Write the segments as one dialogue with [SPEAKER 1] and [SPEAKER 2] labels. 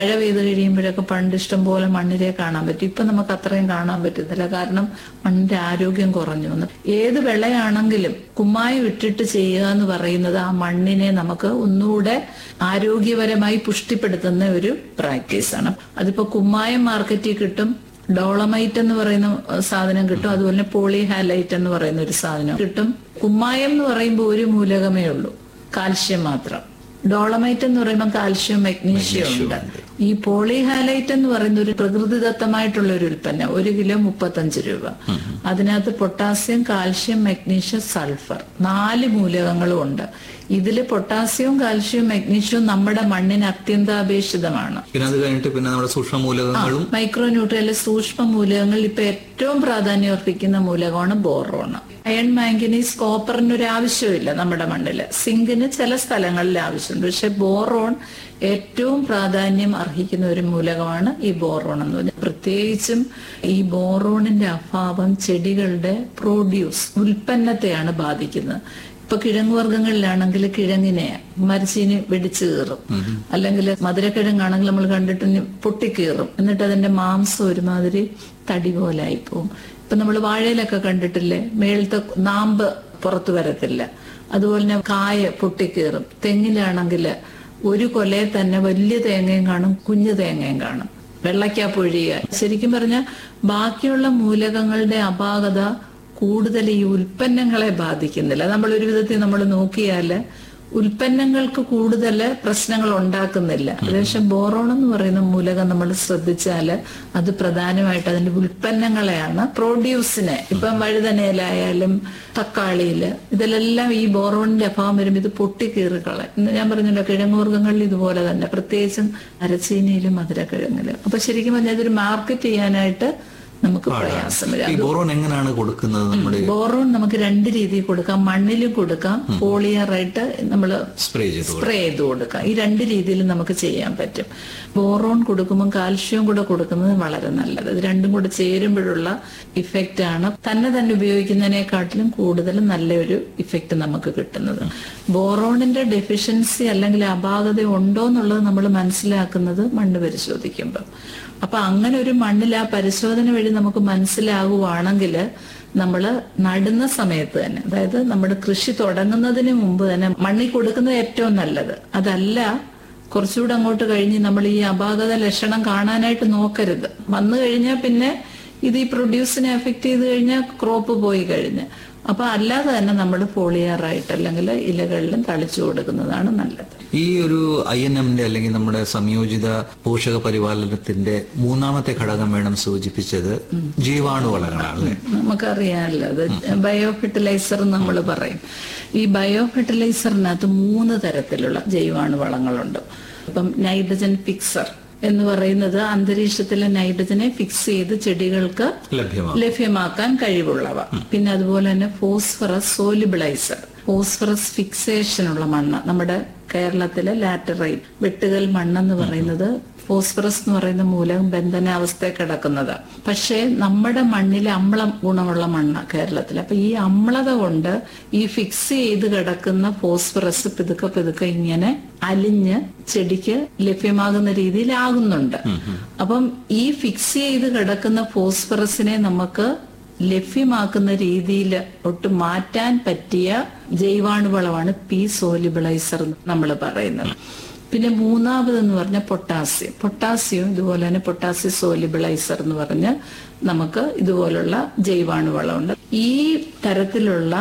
[SPEAKER 1] മഴ പെയ്ത് കഴിയുമ്പോഴൊക്കെ പണ്ട് ഇഷ്ടം പോലെ മണ്ണിരെ കാണാൻ പറ്റും ഇപ്പൊ നമുക്ക് അത്രയും കാണാൻ പറ്റുന്നില്ല കാരണം മണ്ണിന്റെ ആരോഗ്യം കുറഞ്ഞു വന്നു ഏത് വിളയാണെങ്കിലും കുമ്മായം ഇട്ടിട്ട് ചെയ്യുക എന്ന് പറയുന്നത് ആ മണ്ണിനെ നമുക്ക് ഒന്നുകൂടെ ആരോഗ്യപരമായി പുഷ്ടിപ്പെടുത്തുന്ന ഒരു പ്രാക്ടീസാണ് അതിപ്പോ കുമ്മായം മാർക്കറ്റിൽ കിട്ടും ഡോളമൈറ്റ് എന്ന് പറയുന്ന സാധനം കിട്ടും അതുപോലെ പോളി ഹാലൈറ്റ് എന്ന് പറയുന്ന ഒരു സാധനം കിട്ടും കുമ്മായം എന്ന് പറയുമ്പോൾ ഒരു മൂലകമേ ഉള്ളൂ കാൽഷ്യം മാത്രം ഡോളമൈറ്റ് എന്ന് പറയുമ്പോൾ കാൽഷ്യം മഗ്നീഷ്യം ഉണ്ട് ഈ പോളിഹാലൈറ്റ് എന്ന് പറയുന്ന ഒരു പ്രകൃതിദത്തമായിട്ടുള്ള ഒരു ഉൽപ്പന്നം ഒരു കിലോ മുപ്പത്തഞ്ച് രൂപ അതിനകത്ത് പൊട്ടാസ്യം കാൽഷ്യം മഗ്നീഷ്യം സൾഫർ നാല് മൂലകങ്ങളും ഉണ്ട് ഇതില് പൊട്ടാസ്യവും കാൽഷ്യവും മഗ്നീഷ്യവും നമ്മുടെ മണ്ണിന് അത്യന്താപേക്ഷിതമാണ്
[SPEAKER 2] പിന്നെ അത് കഴിഞ്ഞിട്ട് പിന്നെ നമ്മുടെ സൂക്ഷ്മ മൂലകങ്ങളും
[SPEAKER 1] മൈക്രോ ന്യൂട്രിയലിലെ സൂക്ഷ്മ മൂലകങ്ങളിൽ ഇപ്പൊ ഏറ്റവും പ്രാധാന്യം അർഹിക്കുന്ന മൂലകമാണ് ബോറോൺ അയൺ മാംഗനീസ് കോപ്പറിന് ഒരു ആവശ്യമില്ല നമ്മുടെ മണ്ണില് സിങ്കിന് ചില സ്ഥലങ്ങളിൽ ആവശ്യമുണ്ട് പക്ഷെ ബോറോൺ ഏറ്റവും പ്രാധാന്യം അർഹിക്കുന്ന ഒരു മൂലകമാണ് ഈ ബോറോൺ എന്ന് പറഞ്ഞാൽ പ്രത്യേകിച്ചും ഈ ബോറോണിന്റെ അഭാവം ചെടികളുടെ പ്രോഡ്യൂസ് ഉൽപ്പന്നത്തെയാണ് ബാധിക്കുന്നത് ഇപ്പൊ കിഴങ്ങ് വർഗ്ഗങ്ങളിലാണെങ്കിൽ കിഴങ്ങിനെ മരച്ചീനി വെടിച്ചു കീറും അല്ലെങ്കിൽ മധുരക്കിഴങ്ങാണെങ്കിൽ നമ്മൾ കണ്ടിട്ട് പൊട്ടിക്കീറും എന്നിട്ട് അതിന്റെ മാംസം ഒരുമാതിരി തടി പോലെ ആയിപ്പോവും ഇപ്പൊ നമ്മൾ വാഴയിലൊക്കെ കണ്ടിട്ടില്ലേ മേളത്തെ നാമ്പ് പുറത്തു വരത്തില്ല അതുപോലെ തന്നെ കായ പൊട്ടിക്കീറും തെങ്ങിലാണെങ്കിൽ ഒരു കൊലയിൽ തന്നെ വലിയ തേങ്ങയും കാണും കുഞ്ഞു തേങ്ങയും കാണും വെള്ളയ്ക്ക പൊഴിയുക ശരിക്കും പറഞ്ഞാൽ ബാക്കിയുള്ള മൂലകങ്ങളുടെ അപാകത കൂടുതൽ ഈ ഉൽപ്പന്നങ്ങളെ ബാധിക്കുന്നില്ല നമ്മൾ ഒരു വിധത്തിൽ നമ്മൾ നോക്കിയാൽ ഉൽപ്പന്നങ്ങൾക്ക് കൂടുതൽ പ്രശ്നങ്ങൾ ഉണ്ടാക്കുന്നില്ല പക്ഷെ ബോറോൺ എന്ന് പറയുന്ന മൂലകം നമ്മൾ ശ്രദ്ധിച്ചാൽ അത് പ്രധാനമായിട്ട് അതിന്റെ ഉൽപ്പന്നങ്ങളെയാണ് പ്രൊഡ്യൂസിനെ ഇപ്പം വഴുതനയിലായാലും തക്കാളിയില് ഇതിലെല്ലാം ഈ ബോറോണിന്റെ അഭാവം വരുമ്പോൾ ഇത് പൊട്ടിക്കീറുകളെ ഇന്ന് ഞാൻ പറഞ്ഞല്ലോ കിഴങ്ങുവർഗ്ഗങ്ങളിൽ ഇതുപോലെ തന്നെ പ്രത്യേകിച്ചും അരച്ചീനിയിലും മധുരക്കിഴങ്ങിലും അപ്പൊ ശരിക്കും പറഞ്ഞാൽ ഇതൊരു മാർക്കറ്റ് ചെയ്യാനായിട്ട് നമുക്ക് പ്രയാസം വരും
[SPEAKER 2] ഈ ബോറോൺ എങ്ങനെയാണ് കൊടുക്കുന്നത് നമ്മുടെ
[SPEAKER 1] ബോറോൺ നമുക്ക് രണ്ട് രീതിയിൽ കൊടുക്കാം മണ്ണിലും കൊടുക്കാം പോളിയറായിട്ട് നമ്മൾ
[SPEAKER 2] സ്പ്രേ ചെയ്ത്
[SPEAKER 1] സ്പ്രേ ചെയ്ത് കൊടുക്കാം ഈ രണ്ട് രീതിയിലും നമുക്ക് ചെയ്യാൻ പറ്റും ബോറോൺ കൊടുക്കുമ്പോൾ കാൽഷ്യം കൂടെ കൊടുക്കുന്നത് വളരെ നല്ലത് ഇത് രണ്ടും കൂടെ ചേരുമ്പോഴുള്ള ഇഫക്റ്റ് ആണ് തന്നെ തന്നെ ഉപയോഗിക്കുന്നതിനെക്കാട്ടിലും കൂടുതൽ നല്ലൊരു ഇഫക്റ്റ് നമുക്ക് കിട്ടുന്നത് ബോറോണിന്റെ ഡെഫിഷ്യൻസി അല്ലെങ്കിൽ അപാകത ഉണ്ടോ എന്നുള്ളത് നമ്മൾ മനസ്സിലാക്കുന്നത് മണ്ണ് പരിശോധിക്കുമ്പോൾ അപ്പൊ അങ്ങനെ ഒരു മണ്ണിൽ ആ പരിശോധന വഴി നമുക്ക് മനസ്സിലാകുവാണെങ്കിൽ നമ്മൾ നടുന്ന സമയത്ത് തന്നെ അതായത് നമ്മുടെ കൃഷി തുടങ്ങുന്നതിന് മുമ്പ് തന്നെ മണ്ണിൽ കൊടുക്കുന്നത് ഏറ്റവും നല്ലത് അതല്ല കുറച്ചുകൂടെ അങ്ങോട്ട് കഴിഞ്ഞ് നമ്മൾ ഈ അപാകത ലക്ഷണം കാണാനായിട്ട് നോക്കരുത് വന്നു കഴിഞ്ഞാൽ പിന്നെ ഇത് ഈ പ്രൊഡ്യൂസിനെ എഫക്ട് ചെയ്ത് കഴിഞ്ഞാൽ ക്രോപ്പ് പോയി കഴിഞ്ഞ് അപ്പൊ അല്ലാതെ തന്നെ നമ്മൾ ഫോളിയാറായിട്ട് അല്ലെങ്കിൽ ഇലകളിലും തളിച്ചു കൊടുക്കുന്നതാണ് നല്ലത്
[SPEAKER 2] ഈ ഒരു ഐ എൻ എമ്മിന്റെ അല്ലെങ്കിൽ നമ്മുടെ സംയോജിത പോഷക പരിപാലനത്തിന്റെ മൂന്നാമത്തെ ഘടകം വേണം സൂചിപ്പിച്ചത് ജീവാണുവളങ്ങളാണ് അല്ലേ
[SPEAKER 1] നമുക്കറിയാമല്ലോ അത് ബയോ ഫെർട്ടിലൈസർ നമ്മൾ പറയും ഈ ബയോ ഫെർട്ടിലൈസറിനകത്ത് മൂന്ന് തരത്തിലുള്ള ജൈവാണു വളങ്ങളുണ്ട് ഇപ്പം നൈട്രജൻ ഫിക്സർ എന്ന് പറയുന്നത് അന്തരീക്ഷത്തിലെ നൈട്രജനെ ഫിക്സ് ചെയ്ത് ചെടികൾക്ക്
[SPEAKER 2] ലഭ്യമാണ്
[SPEAKER 1] ലഭ്യമാക്കാൻ കഴിവുള്ളവ പിന്നെ അതുപോലെ തന്നെ ഫോസ്ഫറസ് സോലിബിളൈസർ ഫോസ്ഫറസ് ഫിക്സേഷൻ ഉള്ള മണ്ണ് നമ്മുടെ കേരളത്തിലെ ലാറ്ററൈറ്റ് വെട്ടുകൽ മണ്ണെന്ന് പറയുന്നത് ഫോസ്ഫറസ് എന്ന് പറയുന്ന മൂലകം ബന്ധനാവസ്ഥയിൽ കിടക്കുന്നത് പക്ഷേ നമ്മുടെ മണ്ണിൽ അമ്ല ഗുണമുള്ള മണ്ണ് കേരളത്തിൽ അപ്പൊ ഈ അമ്ലത കൊണ്ട് ഈ ഫിക്സ് ചെയ്ത് കിടക്കുന്ന ഫോസ്ഫറസ് പിതുക്കെ പിതുക്കെ ഇങ്ങനെ അലിഞ്ഞ് ചെടിക്ക് ലഭ്യമാകുന്ന രീതിയിലാകുന്നുണ്ട് അപ്പം ഈ ഫിക്സ് ചെയ്ത് കിടക്കുന്ന ഫോസ്ഫറസിനെ നമുക്ക് ലഭ്യമാക്കുന്ന രീതിയിൽ ഒട്ട് മാറ്റാൻ പറ്റിയ ജൈവാണുവളമാണ് പി സോലിബിളൈസർ നമ്മൾ പറയുന്നത് പിന്നെ മൂന്നാമതെന്ന് പറഞ്ഞാൽ പൊട്ടാസ്യം പൊട്ടാസ്യം ഇതുപോലെ തന്നെ പൊട്ടാസ്യം സോലിബിളൈസർ എന്ന് പറഞ്ഞ് നമുക്ക് ഇതുപോലുള്ള ജൈവാണുവളമുണ്ട് ഈ തരത്തിലുള്ള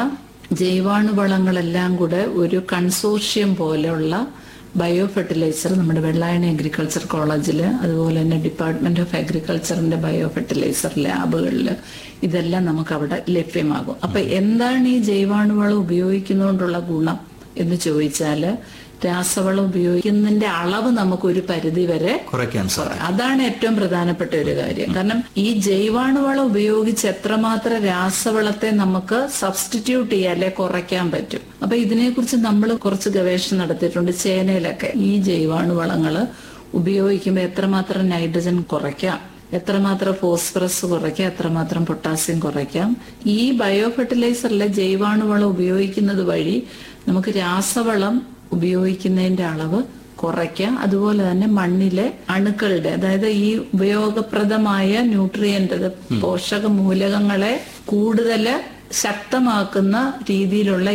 [SPEAKER 1] ജൈവാണുവളങ്ങളെല്ലാം കൂടെ ഒരു കൺസോർഷ്യം പോലെയുള്ള ബയോ ഫെർട്ടിലൈസർ നമ്മുടെ വെള്ളായണി അഗ്രികൾച്ചർ കോളേജിൽ അതുപോലെ തന്നെ ഡിപ്പാർട്ട്മെന്റ് ഓഫ് അഗ്രികൾച്ചറിന്റെ ബയോ ഫെർട്ടിലൈസർ ലാബുകളിൽ ഇതെല്ലാം നമുക്ക് അവിടെ ലഭ്യമാകും അപ്പൊ എന്താണ് ഈ ജൈവാണുവളം ഉപയോഗിക്കുന്നതുകൊണ്ടുള്ള ഗുണം എന്ന് ചോദിച്ചാല് രാസവളം ഉപയോഗിക്കുന്നതിന്റെ അളവ് നമുക്ക് ഒരു പരിധി വരെ
[SPEAKER 2] കുറയ്ക്കാൻ സാധിക്കും
[SPEAKER 1] അതാണ് ഏറ്റവും പ്രധാനപ്പെട്ട ഒരു കാര്യം കാരണം ഈ ജൈവാണുവളം ഉപയോഗിച്ച് എത്രമാത്രം രാസവളത്തെ നമുക്ക് സബ്സ്റ്റിറ്റ്യൂട്ട് ചെയ്യാൻ അല്ലെ കുറയ്ക്കാൻ പറ്റും അപ്പൊ ഇതിനെക്കുറിച്ച് നമ്മൾ കുറച്ച് ഗവേഷണം നടത്തിയിട്ടുണ്ട് ചേനയിലൊക്കെ ഈ ജൈവാണുവളങ്ങള് ഉപയോഗിക്കുമ്പോൾ എത്രമാത്രം നൈട്രജൻ കുറയ്ക്കാം എത്രമാത്രം ഫോസ്ഫറസ് കുറയ്ക്കാം എത്രമാത്രം പൊട്ടാസ്യം കുറയ്ക്കാം ഈ ബയോ ഫെർട്ടിലൈസറിലെ ജൈവാണുവളം ഉപയോഗിക്കുന്നത് വഴി നമുക്ക് രാസവളം ഉപയോഗിക്കുന്നതിന്റെ അളവ് കുറയ്ക്കാം അതുപോലെ തന്നെ മണ്ണിലെ അണുക്കളുടെ അതായത് ഈ ഉപയോഗപ്രദമായ ന്യൂട്രിയന്റ് പോഷക മൂലകങ്ങളെ കൂടുതൽ ശക്തമാക്കുന്ന രീതിയിലുള്ള